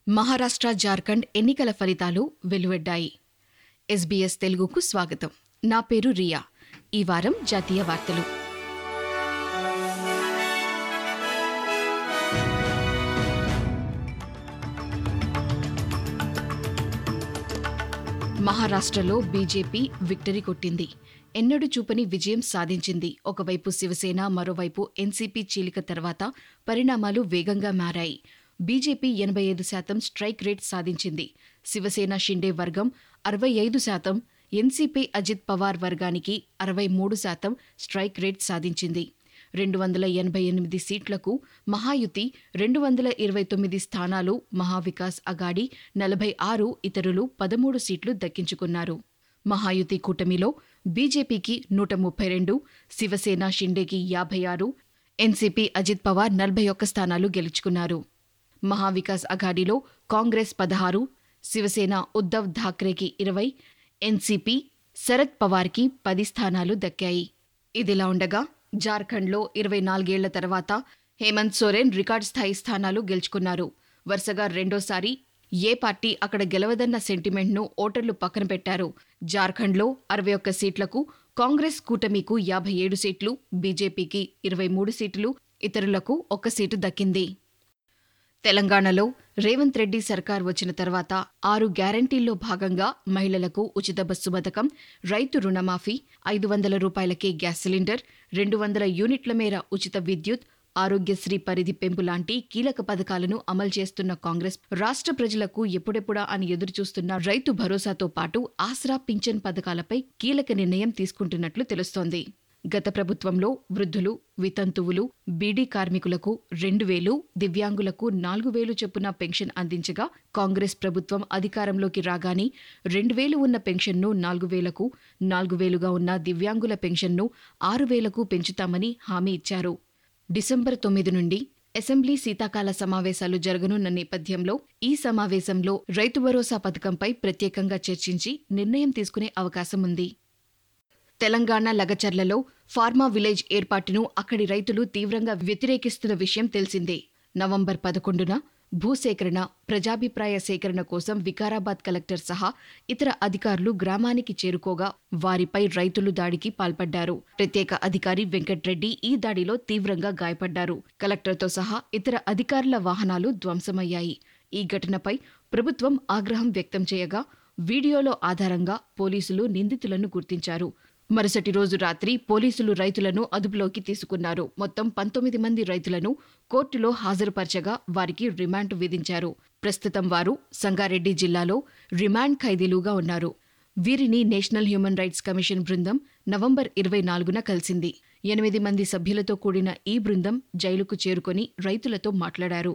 మహారాష్ట్ర జార్ఖండ్ ఎన్నికల ఫలితాలు వెలువడ్డాయి ఎస్బీఎస్ తెలుగుకు స్వాగతం నా పేరు రియా ఈ వారం జాతీయ వార్తలు మహారాష్ట్రలో బీజేపీ విక్టరీ కొట్టింది ఎన్నడూ చూపని విజయం సాధించింది ఒకవైపు శివసేన మరోవైపు ఎన్సీపీ చీలిక తర్వాత పరిణామాలు వేగంగా మారాయి బీజేపీ ఎనభై ఐదు శాతం స్ట్రైక్ రేట్ సాధించింది శివసేన షిండే వర్గం అరవై ఐదు శాతం ఎన్సీపీ అజిత్ పవార్ వర్గానికి అరవై మూడు శాతం స్ట్రైక్ రేట్ సాధించింది రెండు వందల ఎనభై ఎనిమిది సీట్లకు మహాయుతి రెండు వందల ఇరవై తొమ్మిది స్థానాలు మహావికాస్ అగాడి నలభై ఆరు ఇతరులు పదమూడు సీట్లు దక్కించుకున్నారు మహాయుతి కూటమిలో బీజేపీకి నూట ముప్పై రెండు శివసేన షిండేకి యాభై ఆరు ఎన్సీపీ అజిత్ పవార్ నలభై ఒక్క స్థానాలు గెలుచుకున్నారు మహావికాస్ అఘాడీలో కాంగ్రెస్ పదహారు శివసేన ఉద్దవ్ ఠాక్రేకి ఇరవై ఎన్సీపీ శరద్ పవార్కి పది స్థానాలు దక్కాయి ఇదిలా ఉండగా జార్ఖండ్లో ఇరవై నాలుగేళ్ల తర్వాత హేమంత్ సోరెన్ రికార్డ్ స్థాయి స్థానాలు గెలుచుకున్నారు వరుసగా రెండోసారి ఏ పార్టీ అక్కడ గెలవదన్న సెంటిమెంట్ను ఓటర్లు పక్కన పెట్టారు జార్ఖండ్లో అరవై ఒక్క సీట్లకు కాంగ్రెస్ కూటమికు యాభై ఏడు సీట్లు బీజేపీకి ఇరవై మూడు సీట్లు ఇతరులకు ఒక్క సీటు దక్కింది తెలంగాణలో రేవంత్ రెడ్డి సర్కార్ వచ్చిన తర్వాత ఆరు గ్యారంటీల్లో భాగంగా మహిళలకు ఉచిత బస్సు పథకం రైతు రుణమాఫీ ఐదు వందల రూపాయలకే గ్యాస్ సిలిండర్ రెండు వందల యూనిట్ల మేర ఉచిత విద్యుత్ ఆరోగ్యశ్రీ పరిధి పెంపు లాంటి కీలక పథకాలను అమలు చేస్తున్న కాంగ్రెస్ రాష్ట్ర ప్రజలకు ఎప్పుడెప్పుడా అని ఎదురుచూస్తున్న రైతు భరోసాతో పాటు ఆసరా పింఛన్ పథకాలపై కీలక నిర్ణయం తీసుకుంటున్నట్లు తెలుస్తోంది గత ప్రభుత్వంలో వృద్ధులు వితంతువులు బీడీ కార్మికులకు రెండు వేలు దివ్యాంగులకు నాలుగు వేలు చొప్పున పెన్షన్ అందించగా కాంగ్రెస్ ప్రభుత్వం అధికారంలోకి రాగానే రెండు వేలు ఉన్న పెన్షన్ను నాలుగు వేలకు నాలుగు వేలుగా ఉన్న దివ్యాంగుల పెన్షన్ను ఆరు వేలకు పెంచుతామని హామీ ఇచ్చారు డిసెంబర్ తొమ్మిది నుండి అసెంబ్లీ శీతాకాల సమావేశాలు జరగనున్న నేపథ్యంలో ఈ సమావేశంలో రైతు భరోసా పథకంపై ప్రత్యేకంగా చర్చించి నిర్ణయం తీసుకునే అవకాశం ఉంది తెలంగాణ లగచర్లలో ఫార్మా విలేజ్ ఏర్పాటును అక్కడి రైతులు తీవ్రంగా వ్యతిరేకిస్తున్న విషయం తెలిసిందే నవంబర్ పదకొండున భూసేకరణ ప్రజాభిప్రాయ సేకరణ కోసం వికారాబాద్ కలెక్టర్ సహా ఇతర అధికారులు గ్రామానికి చేరుకోగా వారిపై రైతులు దాడికి పాల్పడ్డారు ప్రత్యేక అధికారి వెంకట్రెడ్డి ఈ దాడిలో తీవ్రంగా గాయపడ్డారు కలెక్టర్తో సహా ఇతర అధికారుల వాహనాలు ధ్వంసమయ్యాయి ఈ ఘటనపై ప్రభుత్వం ఆగ్రహం వ్యక్తం చేయగా వీడియోలో ఆధారంగా పోలీసులు నిందితులను గుర్తించారు మరుసటి రోజు రాత్రి పోలీసులు రైతులను అదుపులోకి తీసుకున్నారు మొత్తం పంతొమ్మిది మంది రైతులను కోర్టులో హాజరుపరచగా వారికి రిమాండ్ విధించారు ప్రస్తుతం వారు సంగారెడ్డి జిల్లాలో రిమాండ్ ఖైదీలుగా ఉన్నారు వీరిని నేషనల్ హ్యూమన్ రైట్స్ కమిషన్ బృందం నవంబర్ ఇరవై నాలుగున కలిసింది ఎనిమిది మంది సభ్యులతో కూడిన ఈ బృందం జైలుకు చేరుకొని రైతులతో మాట్లాడారు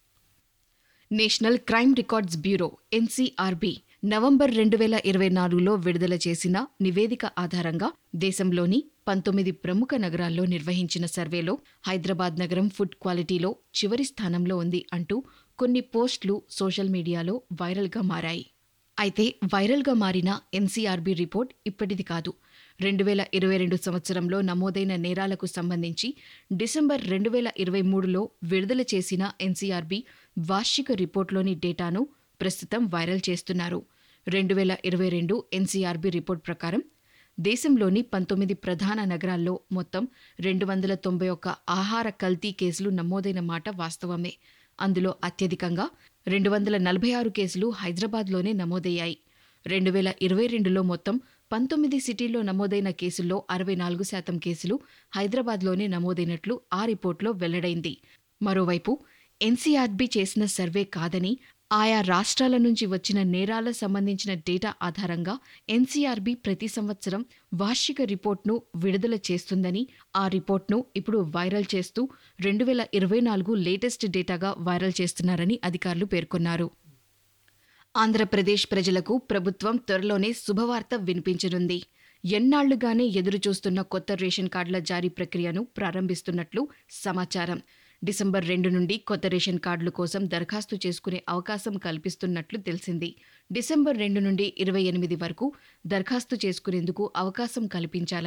national crime records bureau NCRB November రెండు వేల ఇరవై నాలుగులో విడుదల చేసిన నివేదిక ఆధారంగా దేశంలోని పంతొమ్మిది ప్రముఖ నగరాల్లో నిర్వహించిన సర్వేలో హైదరాబాద్ నగరం ఫుడ్ క్వాలిటీలో చివరి స్థానంలో ఉంది అంటూ కొన్ని పోస్టులు సోషల్ మీడియాలో వైరల్గా మారాయి అయితే వైరల్గా మారిన ఎన్సీఆర్బీ రిపోర్ట్ ఇప్పటిది కాదు రెండు వేల ఇరవై రెండు సంవత్సరంలో నమోదైన నేరాలకు సంబంధించి డిసెంబర్ రెండు వేల ఇరవై మూడులో విడుదల చేసిన ఎన్సీఆర్బీ వార్షిక రిపోర్ట్లోని డేటాను ప్రస్తుతం వైరల్ చేస్తున్నారు రెండు వేల ఇరవై రెండు ఎన్సీఆర్బీ రిపోర్ట్ ప్రకారం దేశంలోని పంతొమ్మిది ప్రధాన నగరాల్లో మొత్తం రెండు వందల తొంభై ఒక్క ఆహార కల్తీ కేసులు నమోదైన మాట వాస్తవమే అందులో అత్యధికంగా రెండు వందల నలభై ఆరు కేసులు హైదరాబాద్లోనే నమోదయ్యాయి రెండు వేల ఇరవై రెండులో మొత్తం పంతొమ్మిది సిటీల్లో నమోదైన కేసుల్లో అరవై నాలుగు శాతం కేసులు హైదరాబాద్లోనే నమోదైనట్లు ఆ రిపోర్ట్లో వెల్లడైంది మరోవైపు ఎన్సీఆర్బీ చేసిన సర్వే కాదని ఆయా రాష్ట్రాల నుంచి వచ్చిన నేరాల సంబంధించిన డేటా ఆధారంగా ఎన్సీఆర్బీ ప్రతి సంవత్సరం వార్షిక రిపోర్ట్ను విడుదల చేస్తుందని ఆ రిపోర్ట్ను ఇప్పుడు వైరల్ చేస్తూ రెండు వేల ఇరవై నాలుగు లేటెస్ట్ డేటాగా వైరల్ చేస్తున్నారని అధికారులు పేర్కొన్నారు ఆంధ్రప్రదేశ్ ప్రజలకు ప్రభుత్వం త్వరలోనే శుభవార్త వినిపించనుంది ఎన్నాళ్లుగానే ఎదురుచూస్తున్న కొత్త రేషన్ కార్డుల జారీ ప్రక్రియను ప్రారంభిస్తున్నట్లు సమాచారం డిసెంబర్ రెండు నుండి కొత్త రేషన్ కార్డుల కోసం దరఖాస్తు చేసుకునే అవకాశం కల్పిస్తున్నట్లు తెలిసింది డిసెంబర్ రెండు నుండి ఇరవై ఎనిమిది వరకు దరఖాస్తు చేసుకునేందుకు అవకాశం కల్పించాలని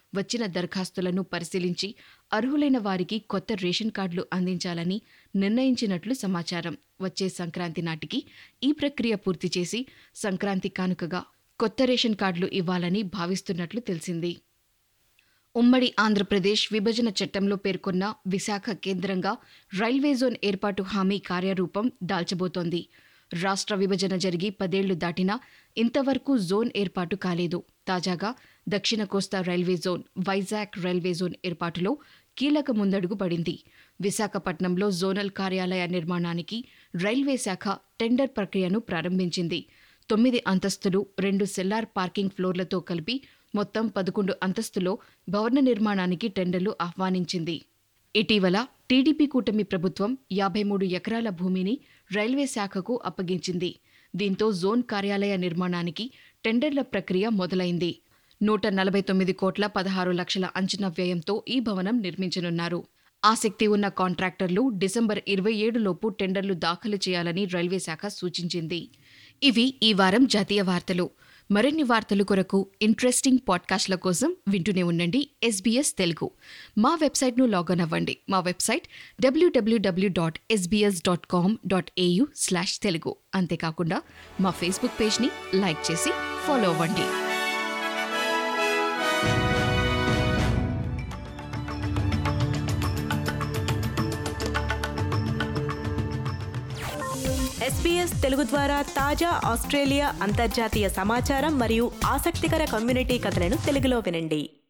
వచ్చిన దరఖాస్తులను పరిశీలించి అర్హులైన వారికి కొత్త రేషన్ కార్డులు అందించాలని నిర్ణయించినట్లు సమాచారం వచ్చే సంక్రాంతి నాటికి ఈ ప్రక్రియ పూర్తి చేసి సంక్రాంతి కానుకగా కొత్త రేషన్ కార్డులు ఇవ్వాలని భావిస్తున్నట్లు తెలిసింది ఉమ్మడి ఆంధ్రప్రదేశ్ విభజన చట్టంలో పేర్కొన్న విశాఖ కేంద్రంగా రైల్వే జోన్ ఏర్పాటు హామీ కార్యరూపం దాల్చబోతోంది రాష్ట్ర విభజన జరిగి పదేళ్లు దాటినా ఇంతవరకు జోన్ ఏర్పాటు కాలేదు తాజాగా దక్షిణ కోస్తా railway zone Vizag railway zone ఏర్పాటులో కీలక ముందడుగు పడింది విశాఖపట్నంలో జోనల్ కార్యాలయ నిర్మాణానికి రైల్వే శాఖ టెండర్ ప్రక్రియను ప్రారంభించింది తొమ్మిది అంతస్తులు రెండు సెల్లార్ పార్కింగ్ ఫ్లోర్లతో కలిపి మొత్తం పదకొండు అంతస్తులో భవన నిర్మాణానికి టెండర్లు ఆహ్వానించింది ఇటీవల టీడీపీ కూటమి ప్రభుత్వం యాభై మూడు ఎకరాల భూమిని రైల్వే శాఖకు అప్పగించింది దీంతో జోన్ కార్యాలయ నిర్మాణానికి టెండర్ల ప్రక్రియ మొదలైంది నూట నలభై తొమ్మిది కోట్ల పదహారు లక్షల అంచనా వ్యయంతో ఈ భవనం నిర్మించనున్నారు ఆసక్తి ఉన్న కాంట్రాక్టర్లు డిసెంబర్ ఇరవై ఏడులోపు టెండర్లు దాఖలు చేయాలని రైల్వే శాఖ సూచించింది ఇవి ఈ వారం జాతీయ వార్తలు మరిన్ని వార్తలు కొరకు ఇంట్రెస్టింగ్ పాడ్కాస్ట్ల కోసం వింటూనే ఉండండి ఎస్బీఎస్ తెలుగు మా వెబ్సైట్ను లాగిన్ అవ్వండి మా website WWW dot SBS dot com dot AU slash Telugu అంతేకాకుండా మా ఫేస్బుక్ పేజ్ని లైక్ చేసి ఫాలో అవ్వండి ఎస్పీఎస్ తెలుగు ద్వారా తాజా ఆస్ట్రేలియా అంతర్జాతీయ సమాచారం మరియు ఆసక్తికర కమ్యూనిటీ కథలను తెలుగులో వినండి